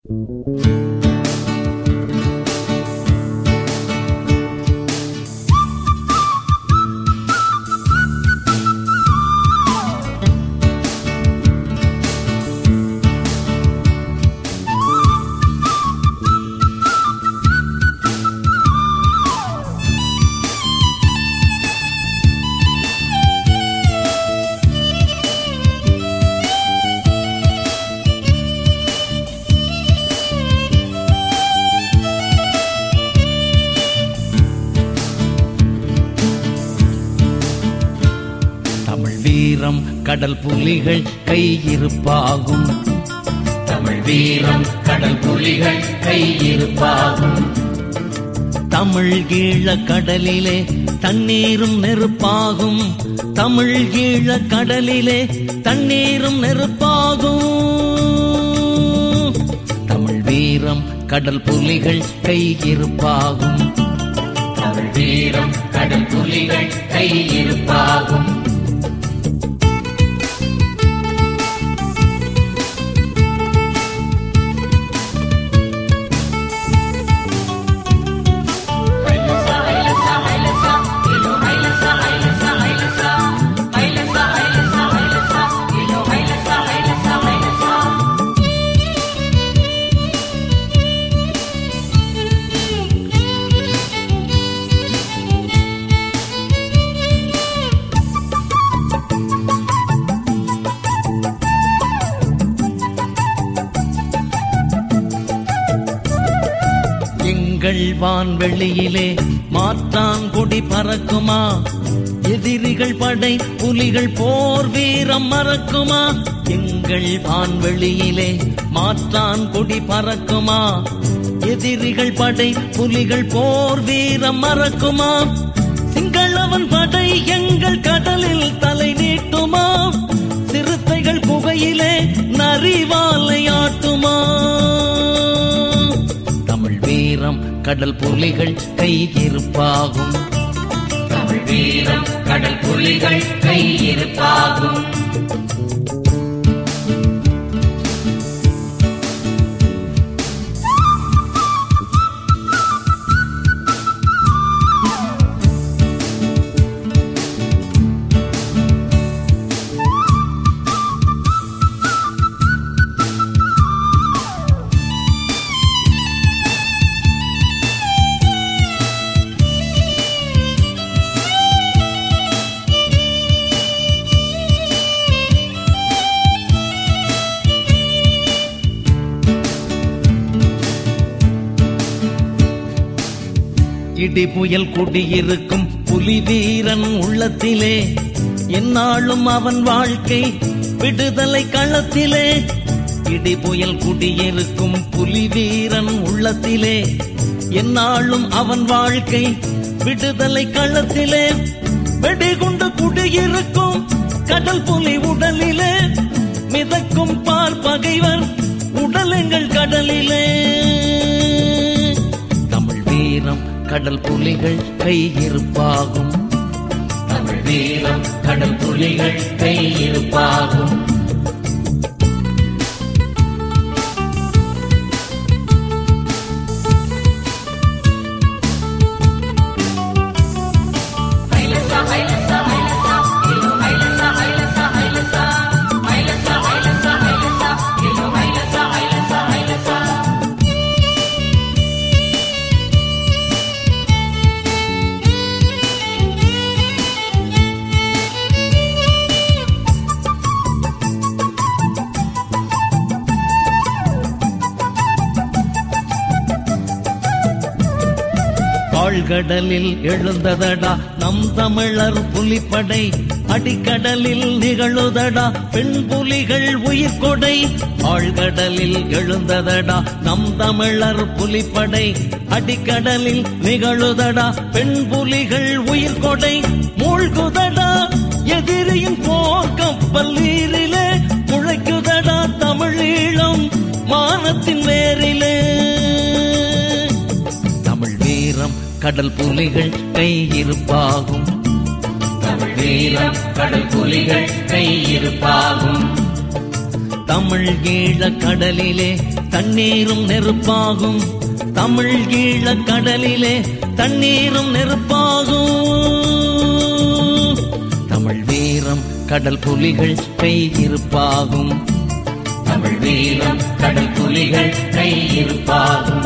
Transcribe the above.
தமிழ் வீரம் கடல் புலிகள் கையிருப்பாகும் தமிழ் வீரம் கடல் புலிகள் கையிருப்பாகும் தமிழ் ஈழ கடலிலே தண்ணீரும் நெருப்பாகும் தமிழ் ஈழ கடலிலே தண்ணீரும் நெருப்பாகும் தமிழ் வீரம் கடல் புலிகள் கையிருப்பாகும் தமிழ் வீரம் கடல் புலிகள் கையிருப்பாகும் எங்கள் வான்வெளியிலே மாற்றான் கொடி பறக்குமா எதிரிகள் படை புலிகள் போர் வீரம் மறக்குமா எங்கள் வான்வெளியிலே மாற்றான் கொடி பறக்குமா எதிரிகள் படை புலிகள் போர் வீரம் மறக்குமா சிங்களவன் படை எங்கள் கடலில் தலை நீட்டுமா சிறுத்தைகள் குகையிலே நரிவாலை ஆட்டுமா தமிழ் வீரம் கடல் புலிகள் கையிருப்பாகும் தமிழ் வீரம் கடல் புலிகள் கையிருப்பாகும் இடி புயல் குடியிருக்கும் புலி வீரன் உள்ளத்திலே எந்நாளும் அவன் வாழ்க்கை விடுதலை களத்திலே இடி புயல் குடியிருக்கும் புலி வீரன் உள்ளத்திலே எந்நாளும் அவன் வாழ்க்கை விடுதலை களத்திலே வெடிகுண்டு குடியிருக்கும் கடல் புலி உடலிலே மிதக்கும் பார் பகைவர் உடலெங்கள் கடலிலே தமிழ் வீரம் கடல் புலிகள் கையிருப்பாகும் தமிழ் வீரம் கடல் புலிகள் கையிருப்பாகும் ஆழ்கடலில் எழுந்ததடா நம் தமிழர் புலிப்படை அடிக்கடலில் நிகழுதடா பெண் புலிகள் உயிர் கொடை ஆழ்கடலில் எழுந்ததடா நம் தமிழர் புலிப்படை அடிக்கடலில் நிகழுதடா பெண் புலிகள் உயிர் கொடை மூழ்குதடா எதிரியின் போர் கப்பல் நீரிலே முளைக்குதடா தமிழீழம் மானத்தின் வேரிலே தமிழ் வீரம் கடல் புலிகள் கையிருப்பாகும் தமிழ் வீரம் கடல் புலிகள் கையிருப்பாகும் தமிழ் ஈழ கடலிலே தண்ணீரும் நெருப்பாகும் தமிழ் ஈழ கடலிலே தண்ணீரும் நெருப்பாகும் தமிழ் வீரம் கடல் புலிகள் கையிருப்பாகும் தமிழ் வீரம் கடல் புலிகள் கையிருப்பாகும்